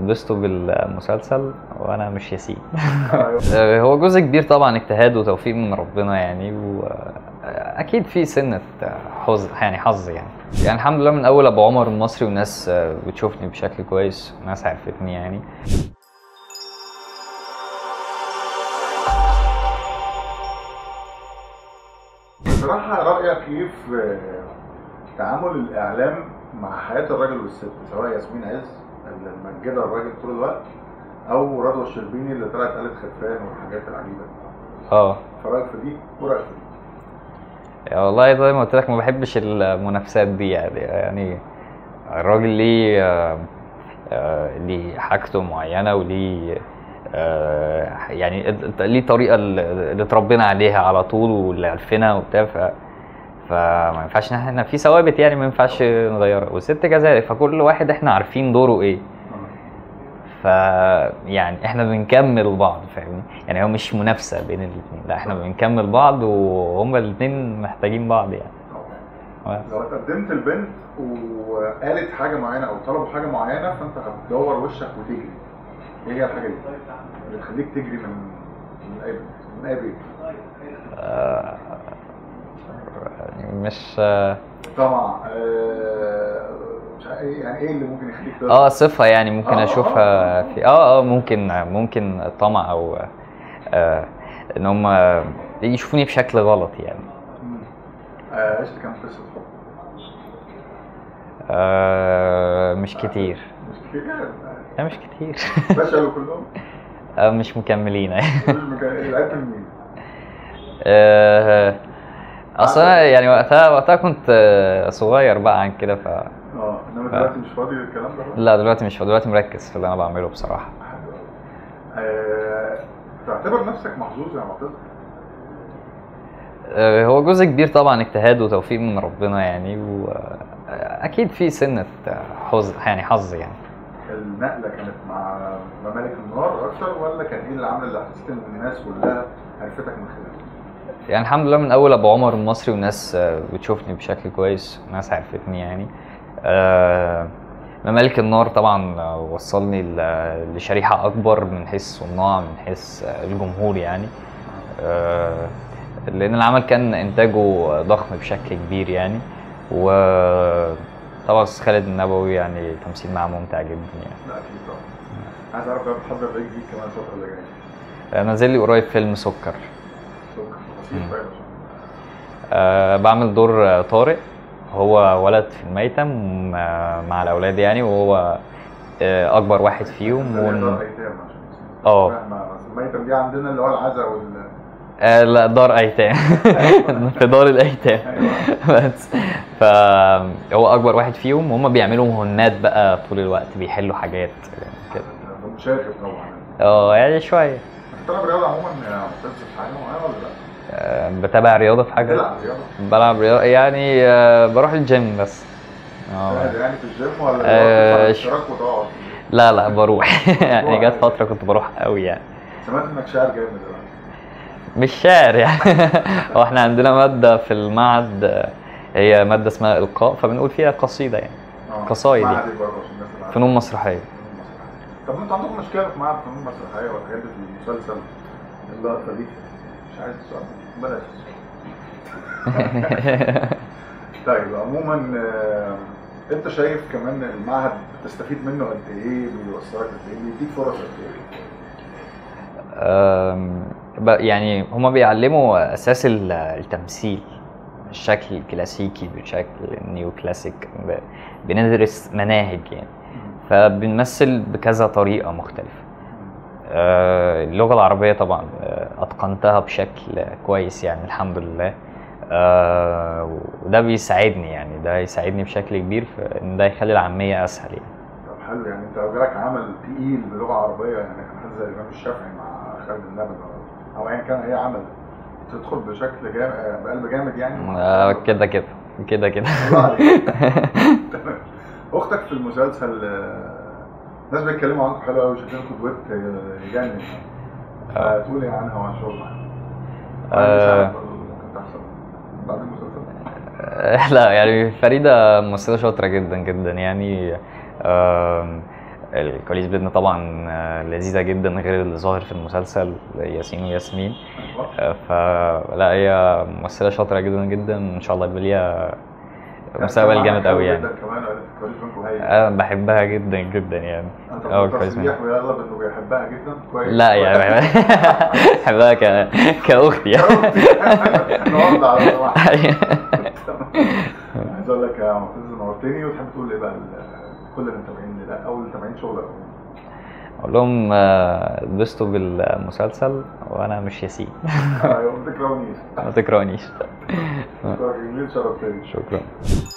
اتبسطوا بالمسلسل وانا مش ياسين أيوة. آه، هو جزء كبير طبعا اجتهاد وتوفيق من ربنا يعني واكيد في سنه حظ يعني حظ يعني يعني الحمد لله من اول ابو عمر المصري والناس آه، بتشوفني بشكل كويس ناس عرفتني يعني بصراحة رأيك ايه في تعامل الإعلام مع حياة الراجل والست سواء ياسمين عز اللي ممجدة الراجل طول الوقت أو رضوى الشربيني اللي طلعت قالت خرفان والحاجات العجيبة دي اه فرأيك في دي ورأيك في دي يا والله زي ما قلت لك ما بحبش المنافسات دي يعني يعني الراجل ليه آه، آه، ليه حاجته معينة وليه آه، يعني اد- ليه طريقة اللي اللي اتربينا عليها على طول واللي عرفنا وبتاع ف فما ينفعش ان احنا في ثوابت يعني ما ينفعش نغيرها والست كذلك فكل واحد احنا عارفين دوره ايه ف يعني احنا بنكمل بعض فاهمني يعني هو مش منافسه بين الاثنين لا احنا بنكمل بعض وهما الاثنين محتاجين بعض يعني بس. لو قدمت البنت وقالت حاجة معينة أو طلبوا حاجة معينة فأنت هتدور وشك وتجري إيه هي الحاجة دي؟ اللي تخليك تجري من من أي بنت من أي بيت آه، يعني مش آه، طبعا آه، مش عارف إيه- يعني ايه اللي ممكن يخليك تقدر اه صفه يعني ممكن آه، آه، اشوفها آه. في اه اه ممكن ممكن طمع او آه ان هم يشوفوني بشكل غلط يعني مم. آه، عشت كام قصة حب؟ آه مش كتير مش كتير يعني لا مش كتير فشلوا كلهم آه مش مكملين مش مكان لعبت من مين؟ آه، اصل انا يعني وقتها وقتها كنت آه، صغير بقى عن كده ف اه انما دلوقتي مش فاضي للكلام ده بقى؟ لا دلوقتي مش دلوقتي مركز في اللي انا بعمله بصراحه حلو أوي. آه، تعتبر نفسك محظوظ يا معتز؟ آه، هو جزء كبير طبعا اجتهاد وتوفيق من ربنا يعني واكيد في سنه حظ يعني حظ يعني النقلة كانت مع ممالك النار أكتر ولا كان إيه العمل اللي حسيت إن الناس كلها عرفتك من خلاله؟ يعني الحمد لله من اول ابو عمر المصري والناس آه، بتشوفني بشكل كويس ناس عرفتني يعني آه، ممالك النار طبعا آه، وصلني ل- لشريحه اكبر من حيث الصناع من حيث آه، الجمهور يعني آه، لان العمل كان انتاجه ضخم بشكل كبير يعني وطبعا أستاذ خالد النبوي يعني تمثيل معاه ممتع جدا يعني لا أكيد طبعا عايز أعرف بقى بتحضر لإيه جديد كمان الفترة اللي جاية؟ نازل لي قريب فيلم سكر سكر تفاصيل مم. بقى يا باشا. أه بعمل دور آه، طارق هو ولد في الميتم آه، مع الاولاد يعني وهو آه، اكبر واحد فيهم ده دار ون... أيتام عشان اه. فاهمة. أصل الميتم دي عندنا اللي هو العزا وال آه لا دار ايتام في دار الايتام أيوة. بس فهو اكبر واحد فيهم وهم بيعملوا مهمات بقى طول الوقت بيحلوا حاجات يعني كده ده مشاغب طبعا اه يعني شويه بتلعب رياضة عموما يا معتز في حاجة معينة ولا لا؟ آه بتابع رياضه في حاجه بتلعب رياضة؟ بلعب رياضه يعني آه بروح الجيم بس اه قاعد يعني في الجيم ولا آه، بتدفع ش- اشتراك وتقعد؟ لا لا بروح يعني جت فتره كنت بروح قوي يعني سمعت انك شاعر جامد دلوقتي مش شعر يعني هو احنا عندنا مادة في المعهد آه، هي مادة اسمها إلقاء فبنقول فيها قصيدة يعني آه، قصايد معهد يعني. إيه برضه عشان الناس اللي عارفة؟ فنون مسرحية فنون مسرحية. طب انتوا عندكم مشكلة في معهد فنون مسرحية والحاجات دي في المسلسل اللقطة دي مش عايز السؤال بلاش طيب عموما آه، انت شايف كمان المعهد بتستفيد منه قد ايه بيوصلك قد ايه بيديك فرص قد ايه آم، ب- يعني هما بيعلموا أساس ال- التمثيل الشكل الكلاسيكي بشكل نيو كلاسيك ب- بندرس مناهج يعني فبنمثل بكذا طريقة مختلفة آه، اللغة العربية طبعا آه، أتقنتها بشكل كويس يعني الحمد لله آه، وده بيساعدني يعني ده يساعدني بشكل كبير في إن ده يخلي العامية أسهل يعني طب حلو يعني انت لو جالك عمل تقيل بلغه عربيه يعني كان حد زي الامام الشافعي مع خالد النبوي أو- او ايا كان اي عمل تدخل بشكل جامد بقلب جامد يعني آه، كده كده كده كده الله عليك. تمام. اختك في المسلسل آه، ناس بيتكلموا عنكم حلو قوي شايفينكم دويت آه، يجنن فتقول ايه عنها وعن شغلها؟ آه. ممكن تحصل بعد المسلسل لا يعني فريدة ممثلة شاطرة جدا جدا يعني آم، الكواليس بيتنا طبعا آه، لذيذه جدا غير اللي ظاهر في المسلسل ياسين وياسمين آه، فلا هي ممثله شاطره جدا جدا ان شاء الله يبقى ليها مستقبل جامد قوي يعني جدا كمان وقالت الكواليس بينكم هايل انا بحبها جدا جدا يعني انت اه بتقول كويس تصريح ويغلب انه بيحبها جدا كويس لا يعني بحبها بحبها ك... كاختي يعني النهارده على صباح أيوة. عايز اقول لك يا معتز نورتني وتحب تقول ايه بقى لكل المتابعين لا او المتابعين شغلك اقول لهم آه، اتبسطوا بالمسلسل وانا مش ياسين ايوه ما تكرهونيش ما تكرهنيش شكرا جزيلا شرفتني شكرا